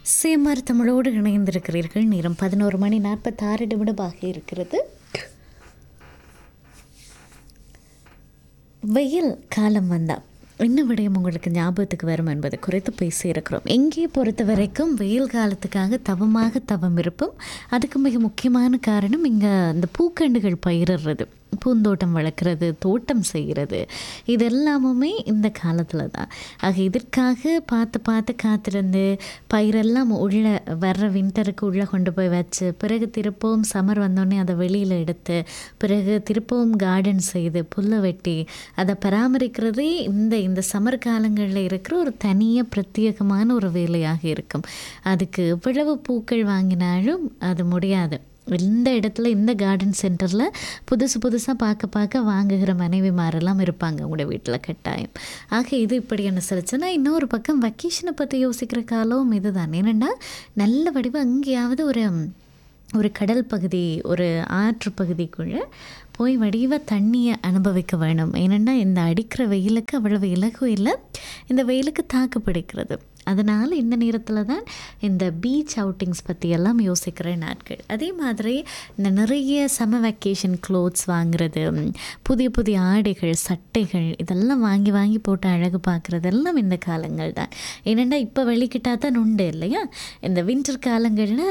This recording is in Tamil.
சேமார் தமிழோடு இணைந்திருக்கிறீர்கள் நேரம் பதினோரு மணி நாற்பத்தாறு நிமிடமாக இருக்கிறது வெயில் காலம் வந்தால் என்ன விடயம் உங்களுக்கு ஞாபகத்துக்கு வரும் என்பது குறித்து பேசியிருக்கிறோம் எங்கே பொறுத்த வரைக்கும் வெயில் காலத்துக்காக தவமாக தவம் இருப்போம் அதுக்கு மிக முக்கியமான காரணம் இங்கே இந்த பூக்கண்டுகள் பயிரிடுறது பூந்தோட்டம் வளர்க்குறது தோட்டம் செய்கிறது இது எல்லாமுமே இந்த காலத்தில் தான் ஆக இதற்காக பார்த்து பார்த்து காத்திருந்து பயிரெல்லாம் உள்ளே வர்ற வின்டருக்கு உள்ளே கொண்டு போய் வச்சு பிறகு திருப்பவும் சம்மர் வந்தோடனே அதை வெளியில் எடுத்து பிறகு திருப்பவும் கார்டன் செய்து புல்லை வெட்டி அதை பராமரிக்கிறதே இந்த இந்த சம்மர் காலங்களில் இருக்கிற ஒரு தனியாக பிரத்யேகமான ஒரு வேலையாக இருக்கும் அதுக்கு எவ்வளவு பூக்கள் வாங்கினாலும் அது முடியாது இந்த இடத்துல இந்த கார்டன் சென்டரில் புதுசு புதுசாக பார்க்க பார்க்க வாங்குகிற மனைவிமாரெல்லாம் இருப்பாங்க உங்களோட வீட்டில் கட்டாயம் ஆக இது இப்படி என்ன சொல்லிச்சுன்னா இன்னொரு பக்கம் வெக்கேஷனை பற்றி யோசிக்கிற காலம் இதுதான் ஏனென்னா நல்ல வடிவம் எங்கேயாவது ஒரு ஒரு கடல் பகுதி ஒரு ஆற்று பகுதிக்குள்ளே போய் வடிவ தண்ணியை அனுபவிக்க வேணும் ஏனென்னா இந்த அடிக்கிற வெயிலுக்கு அவ்வளவு இலகு இல்லை இந்த வெயிலுக்கு தாக்கு பிடிக்கிறது அதனால் இந்த நேரத்தில் தான் இந்த பீச் அவுட்டிங்ஸ் பற்றியெல்லாம் யோசிக்கிற நாட்கள் அதே மாதிரி இந்த நிறைய சம்ம வெக்கேஷன் க்ளோத்ஸ் வாங்குறது புதிய புதிய ஆடைகள் சட்டைகள் இதெல்லாம் வாங்கி வாங்கி போட்டு அழகு பார்க்குறதெல்லாம் இந்த காலங்கள் தான் ஏனென்னா இப்போ வெளிக்கிட்டா தான் உண்டு இல்லையா இந்த வின்டர் காலங்களில்